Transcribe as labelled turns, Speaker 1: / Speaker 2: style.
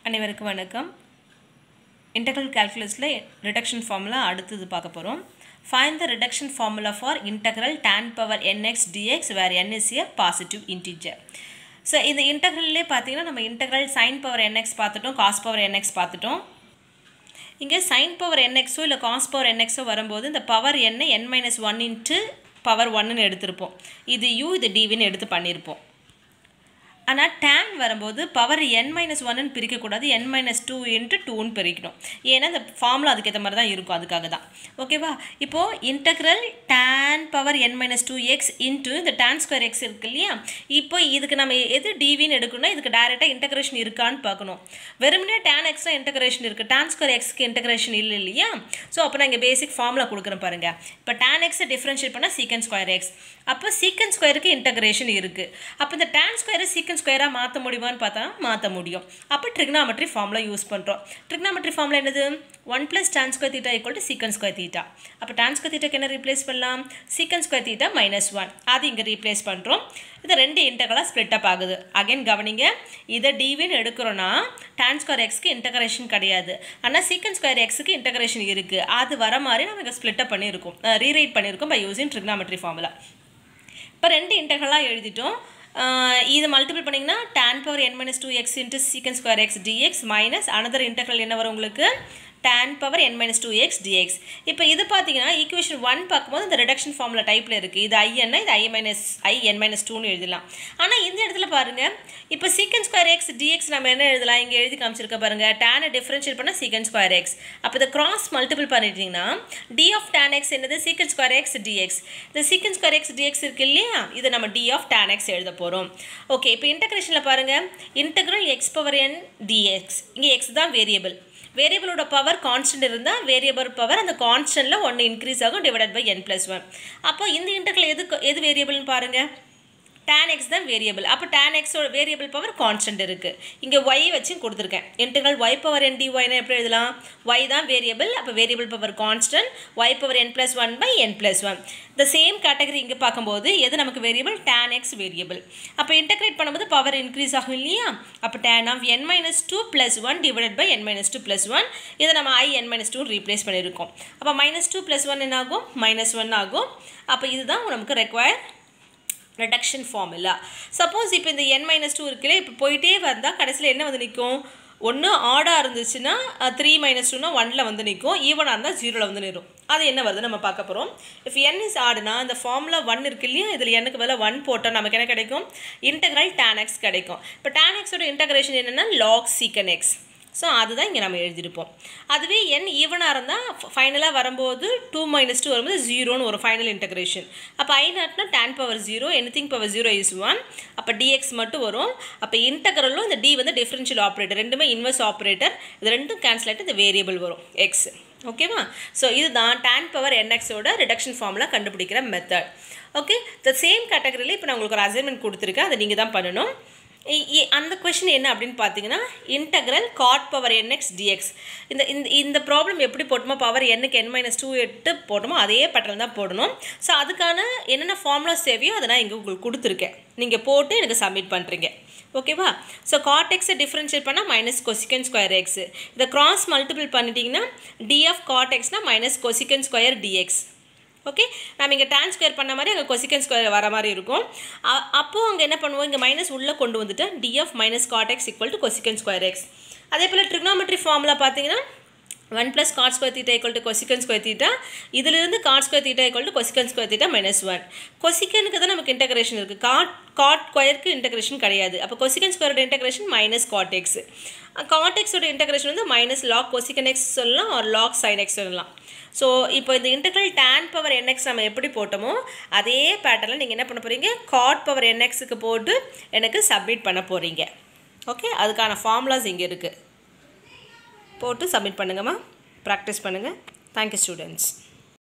Speaker 1: அனைவருக்கும் வணக்கம் இன்டெக்ரல் கால்குலஸில் ரிடக்ஷன் ஃபார்முலா அடுத்தது பார்க்க போகிறோம் find the reduction formula for integral tan power n x d x where n is a positive integer so இந்த இன்டெக்ரல்லே பார்த்தீங்கன்னா நம்ம இன்டெக்ரல் சைன் பவர் என்எக்ஸ் பார்த்துட்டோம் காஸ் பவர் என்எக்ஸ் பார்த்துட்டோம் இங்கே சைன் பவர் என்எக்ஸோ இல்லை காஸ் பவர் என்எக்ஸோ வரும்போது இந்த பவர் என்ன n minus one into power ஒன்னுன்னு எடுத்திருப்போம் இது யூ இது டிவின்னு எடுத்து பண்ணியிருப்போம் ஆனால் டேன் வரும்போது பவர் என் மைனஸ் ஒன்னு பிரிக்கக்கூடாது என் மைனஸ் டூ இன்ட்டு டூன்னு பிரிக்கணும் ஏன்னா இந்த ஃபார்முலா அதுக்கேற்ற மாதிரி தான் இருக்கும் அதுக்காக தான் ஓகேவா இப்போது integral tan power n minus two x into இந்த டேன் ஸ்கொயர் எக்ஸ் இருக்கு இல்லையா இப்போ இதுக்கு நம்ம எது டிவின்னு எடுக்கணும்னா இதுக்கு டைரெக்டாக இன்டெகிரேஷன் இருக்கான்னு பார்க்கணும் வெறுமனே டேன் எக்ஸ்ட்ரா இன்டெகிரேஷன் இருக்குது டேன் ஸ்கொயர் எக்ஸ்க்கு இன்டெகிரேஷன் இல்லை இல்லையா ஸோ அப்போ நான் இங்கே பேசிக் ஃபார்முலா கொடுக்குறேன் பாருங்கள் இப்போ டேன் எக்ஸை டிஃப்ரென்ஷியேட் பண்ணால் சீக்கன் ஸ்கொயர் எக்ஸ் அப்போ சீக்கன் ஸ்கொயருக்கு இன்டெகிரேஷன் இருக்குது அப்போ இந்த டேன் ஸ்கொயரை சீக்கன் ஸ்கொயராக மாற்ற முடியுமான்னு பார்த்தா மாற்ற முடியும் அப்போ ட்ரிக்னாமெட்ரி ஃபார்முலா யூஸ் பண்ணுறோம் ட்ரிக்னாமெட்ரி ஃபார்முலா என்னது one plus tan square theta equal to secant square theta அப்போ டான் ஸ்கொயர் தீட்டாக்கு என்ன ரீப்ளேஸ் பண்ணலாம் சீக்கன் ஸ்கொயர் தீட்டா மைனஸ் ஒன் அது இங்கே ரீப்ளேஸ் பண்ணுறோம் இது ரெண்டு இன்டகலாக ஸ்ப்ளிட் அப் ஆகுது அகைன் கவனிங்க இதை டிவின்னு எடுக்கிறோன்னா டான் ஸ்கொயர் எக்ஸ்க்கு இன்டகிரேஷன் கிடையாது ஆனால் சீக்கன் ஸ்கொயர் எக்ஸுக்கு இன்டகிரேஷன் இருக்குது அது வர மாதிரி நம்ம இங்கே ஸ்ப்ளிட் அப் பண்ணியிருக்கோம் ரீரைட் பண்ணியிருக்கோம் பை யூஸிங் ட்ரிக்னாமெட்ரி ஃபார்முலா இப்போ ரெண்டு இன்டகலாக எழுதிட்டோம் இது மல்டிபிள் பண்ணிங்கன்னா tan power n minus two x into secant square x d x minus another integral என்ன வரும் உங்களுக்கு tan power n minus two x d x இப்போ இது பார்த்தீங்கன்னா ஈக்குவேஷன் ஒன் பார்க்கும்போது இந்த ரிடக்ஷன் ஃபார்முலா டைப்பில் இருக்குது இது ஐ என்ன இது ஐ மைனஸ் ஐ என் மைனஸ் டூன்னு எழுதலாம் ஆனால் இந்த இடத்துல பாருங்கள் இப்போ சீக்கன் ஸ்கொயர் எக்ஸ் டிஎக்ஸ் நம்ம என்ன எழுதலாம் இங்கே எழுதி காமிச்சிருக்க பாருங்கள் டேனை டிஃப்ரென்ஷியேட் பண்ணால் சீக்கன் ஸ்கொயர் எக்ஸ் அப்போ இதை கிராஸ் மல்டிபிள் பண்ணிட்டீங்கன்னா டி ஆஃப் டேன் எக்ஸ் என்னது சீக்கன் ஸ்கொயர் எக்ஸ் டிஎக்ஸ் இந்த சீக்கன் ஸ்கொயர் எக்ஸ் டிஎக்ஸ் இருக்கு இல்லையா இதை நம்ம டி ஆஃப் டேன் எக்ஸ் எழுத போகிறோம் ஓகே இப்போ இன்டகிரேஷனில் பாருங்கள் integral x power n d x இங்கே எக்ஸ் தான் வேரியபிள் வேரியபிளோட பவர் கான்ஸ்டன்ட் இருந்தால் வேரியபிள் பவர் அந்த கான்ஸ்டன்ட்டில் ஒன்று இன்க்ரீஸ் ஆகும் divided by n plus one அப்போ இந்த இன்டர்கில் எது எது வேரியபிள்னு பாருங்கள் tan x தான் வேரியபிள் அப்போ tan xோட வேரியபிள் பவர் கான்ஸ்டன்ட் இருக்குது இங்கே y வச்சு கொடுத்துருக்கேன் integral y power n dy எப்படி எழுதலாம் y தான் வேரியபிள் அப்போ variable power constant y power n plus one by n plus one இந்த சேம் கேட்டகரி இங்கே பார்க்கும்போது எது நமக்கு வேரியபிள் tan x வேரியபிள் அப்போ இன்டெகிரேட் பண்ணும்போது பவர் இன்க்ரீஸ் ஆகும் இல்லையா அப்போ tan of n minus two plus one divided by n minus two plus one இதை நம்ம i n minus two replace பண்ணியிருக்கோம் அப்போ மைனஸ் டூ ப்ளஸ் ஒன் என்ன ஆகும் மைனஸ் ஒன் ஆகும் அப்போ இதுதான் நமக்கு ரெக்வயர் ரிடக்ஷன் ஃபார்முலா சப்போஸ் இப்போ இந்த என் மைனஸ் டூ இருக்குல்ல இப்போ போயிட்டே வந்தால் கடைசியில் என்ன வந்து நிற்கும் ஒன்று ஆடாக இருந்துச்சுன்னா த்ரீ மைனஸ் டூனா ஒனில் வந்து நிற்கும் ஈவனாக இருந்தால் ஜீரோவில் வந்து நிறும் அது என்ன வருது நம்ம பார்க்க போகிறோம் இஃப் என் இஸ் ஆடுனா இந்த ஃபார்முலா ஒன் இருக்கு இல்லையா இதில் எனக்கு பதிலாக ஒன் போட்டால் நமக்கு என்ன கிடைக்கும் இன்டெக்ரல் டேன் எக்ஸ் கிடைக்கும் இப்போ டேன் எக்ஸோட இன்டகிரேஷன் என்னென்னா லாக் சீக்கன் எக்ஸ் ஸோ அதுதான் இங்கே நம்ம எழுதியிருப்போம் அதுவே என் ஈவனாக இருந்தால் ஃபைனலாக வரும்போது டூ மைனஸ் டூ வரும்போது ஜீரோன்னு ஒரு ஃபைனல் இன்டகிரேஷன் அப்போ ஐ நாட்னா tan power zero anything power zero is one அப்போ டிஎக்ஸ் மட்டும் வரும் அப்போ இன்டகரலும் இந்த டி வந்து டிஃப்ரென்ஷியல் ஆப்ரேட்டர் ரெண்டுமே இன்வெர்ஸ் ஆப்ரேட்டர் இது ரெண்டும் கேன்சல் ஆகிட்டு இந்த வேரியபிள் வரும் எக்ஸ் ஓகேவா ஸோ இதுதான் டேன் பவர் என்எக்ஸோட ரிடக்ஷன் ஃபார்முலா கண்டுபிடிக்கிற மெத்தட் ஓகே த சேம் கேட்டகரியில் இப்போ நான் உங்களுக்கு ஒரு அசைன்மெண்ட் கொடுத்துருக்கேன் அதை நீங்கள் தான் பண்ணணும் அந்த கொஷின் என்ன அப்படின்னு பார்த்தீங்கன்னா integral cot power n x d x இந்த இந்த இந்த ப்ராப்ளம் எப்படி போட்டோமோ பவர் எண்ணுக்கு என் மைனஸ் டூ எட்டு போட்டோமோ அதே பேட்டர்ன் தான் போடணும் ஸோ அதுக்கான என்னென்ன ஃபார்முலாஸ் தேவையோ அதை நான் இங்கே உங்களுக்கு கொடுத்துருக்கேன் நீங்கள் போட்டு எனக்கு சப்மிட் பண்ணுறீங்க ஓகேவா ஸோ காட் எக்ஸை டிஃப்ரென்ஷியேட் பண்ணால் மைனஸ் கொசிக்கன் ஸ்கொயர் எக்ஸ் இதை கிராஸ் மல்டிபிள் பண்ணிட்டீங்கன்னா டி ஆஃப் காட் எக்ஸ்னால் minus cosecant square d x okay நம்ம இங்கே டான் ஸ்கொயர் பண்ண மாதிரி அங்கே கொசிக்கன் ஸ்கொயர் வர மாதிரி இருக்கும் அப்போது அங்கே என்ன பண்ணுவோம் இங்கே மைனஸ் உள்ளே கொண்டு வந்துட்டு டிஎஃப் minus cot x equal to cosecant square x அதே போல் ட்ரிக்னாமெட்ரி ஃபார்முலா பார்த்தீங்கன்னா one plus cot square theta equal to cosecant square theta இதிலிருந்து cot square theta equal to cosecant square theta minus one கொசிக்கனுக்கு தான் நமக்கு இன்டகிரேஷன் இருக்குது God God ஸ்கொயருக்கு integration கிடையாது அப்போ கொசிக்கன் ஸ்கொயரோட integration minus cot x cot எக்ஸோட இன்டகிரேஷன் வந்து மைனஸ் லாக் கொசிக்கன் எக்ஸ் சொல்லலாம் ஒரு லாக் சைன் எக்ஸ் சொல்லலாம் ஸோ இப்போ இந்த இன்டெக்ரல் டேன் பவர் என்எக்ஸ் நம்ம எப்படி போட்டோமோ அதே பேட்டர்னில் நீங்கள் என்ன பண்ண போகிறீங்க காட் பவர் என்எக்ஸுக்கு போட்டு எனக்கு சப்மிட் பண்ண போகிறீங்க ஓகே அதுக்கான ஃபார்முலாஸ் இங்கே இருக்குது போட்டு சப்மிட் பண்ணுங்கம்மா ப்ராக்டிஸ் பண்ணுங்கள் தேங்க்யூ ஸ்டூடெண்ட்ஸ்